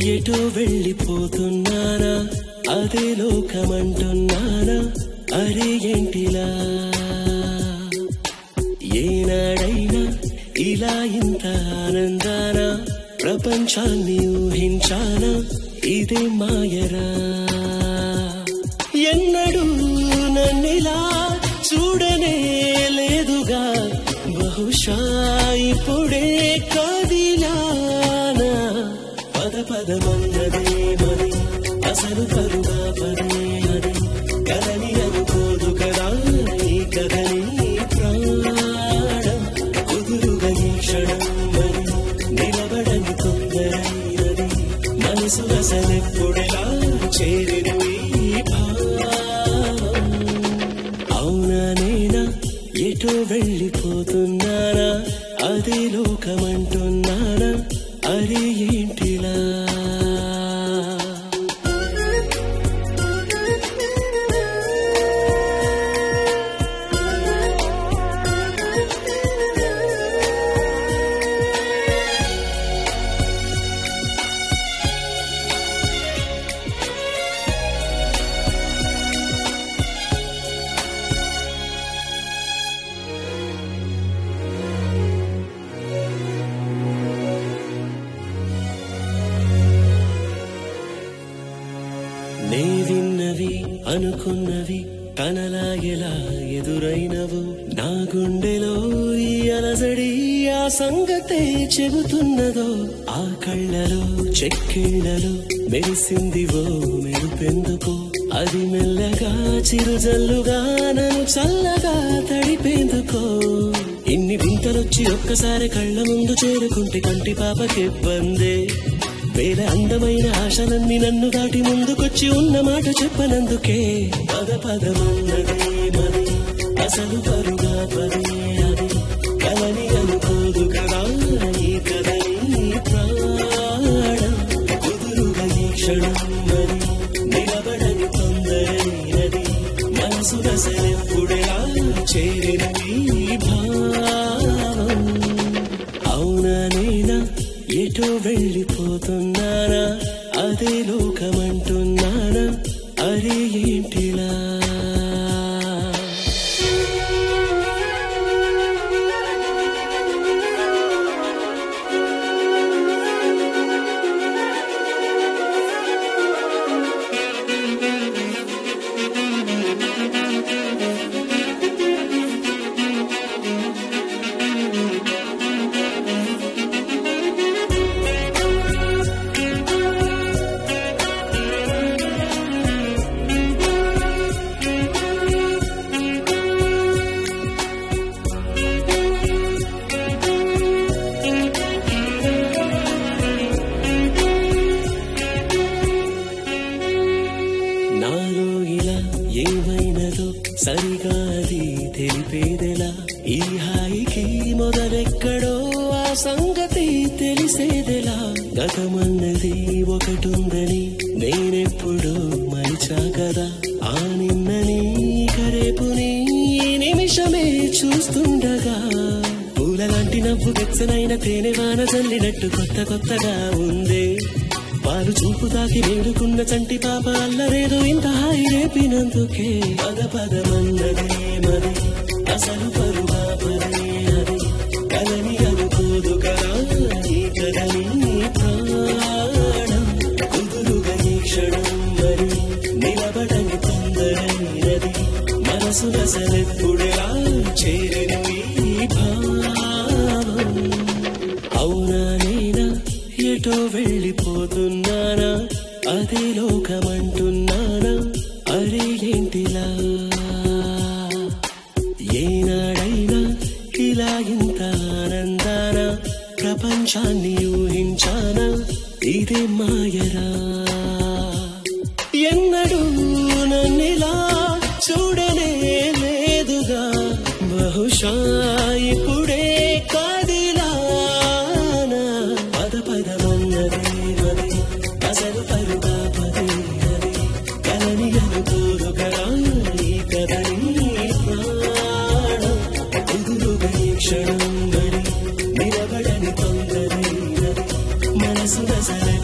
ఎటో వెళ్ళిపోతున్నానా అదే లోకమంటున్నానా అరే ఏంటిలా ఏనాడైనా ఇలా ఇంత ఆనందాన ప్రపంచాన్ని ఊహించానా ఇదే మాయరా ఎన్నడూ నన్నిలా చూడనే లేదుగా బహుశా ఇప్పుడే కదిలానా పద పదమన్నదే మరి అసలు కరుగా పదే అది కదని అనుకోదు కదా ఈ కదని ప్రాణం కుదురుగా ఈ క్షణం మరి నిలబడని తొందరైనది మనసు అసలెప్పుడెలా చేరిను ఈ భావం అవునా నేనా ఎటో వెళ్ళిపోతున్నానా అదే లోకమంటున్నానా అరే ఏంటిలా నే విన్నవి అనుకున్నవి కనలా ఎలా ఎదురైనవు నా గుండెలో ఈ అలజడి ఆ సంగతే చెబుతున్నదో ఆ కళ్ళలో చెక్కిళ్ళలో మెరిసిందివో మెరుపెందుకో అది మెల్లగా చిరుజల్లుగా నన్ను చల్లగా తడిపేందుకో ఇన్ని వింతలొచ్చి ఒక్కసారి కళ్ళ ముందు చేరుకుంటే కంటి పాపకిబ్బందే వేల అందమైన ఆశలన్నీ నన్ను దాటి ముందుకొచ్చి ఉన్న మాట చెప్పనందుకే పద పదమన్నదే మరి అసలు పరుగా పదే అది కలని అనుకోదు కదా ఈ కదని ప్రాణం కుదురుగా ఈ క్షణం మరి నిలబడని తొందరైనది మనసు దశలెప్పుడెలా చేరిన ఈ భావం అవునా నేనా ఎటో వెళ్ళిపోతున్నానా అదే లోకమంటున్నానా అరే ఏంటిలా నాలో ఇలా ఏమైనదో సరిగా అది తెలిపేదెలా ఈ హాయికి మొదలెక్కడో ఆ సంగతి తెలిసేదెలా గతమన్నది ఒకటుందని నేనెప్పుడు మరిచా కదా ఆ నిన్నని కరేపుని ఈ నిమిషమే చూస్తుండగా పూలలాంటి నవ్వు వెచ్చనైన తేనె వాన చల్లినట్టు కొత్త కొత్తగా ఉందే వారు చూపు తాకి వేడుకున్న చంటి పాప అల్లరేదో ఇంత హాయి రేపినందుకే పద పదమన్నదే మరి అసలు పరుగా పదే అది కలని అనుకోదు కదా ఈ కదని ప్రాణం కుదురుగా ఈ క్షణం మరి నిలబడని తొందరైనది మనసు అసలెప్పుడెలా చేరను ఈ భావం అవునా నేనా ఎటో వెళ్ళిపోతున్నానా అదే లోకమంటున్నానా అరే ఏంటిలా ఏనాడైనా ఇలా ఇంత ఆనందాన ప్రపంచాన్ని ఊహించానా ఇదే మాయరా ఎన్నడూ నన్నిలా చూడనే లేదుగా బహుశా ఇప్పుడే కదిలానా పద పదమన్నదే మరి అసలు పరుగా పదే అది కలని అనుకోదు కదా ఈ కదని ప్రాణం కుదురుగా ఈ క్షణం గడి నిలబడని తొందరైనది మనసు దశల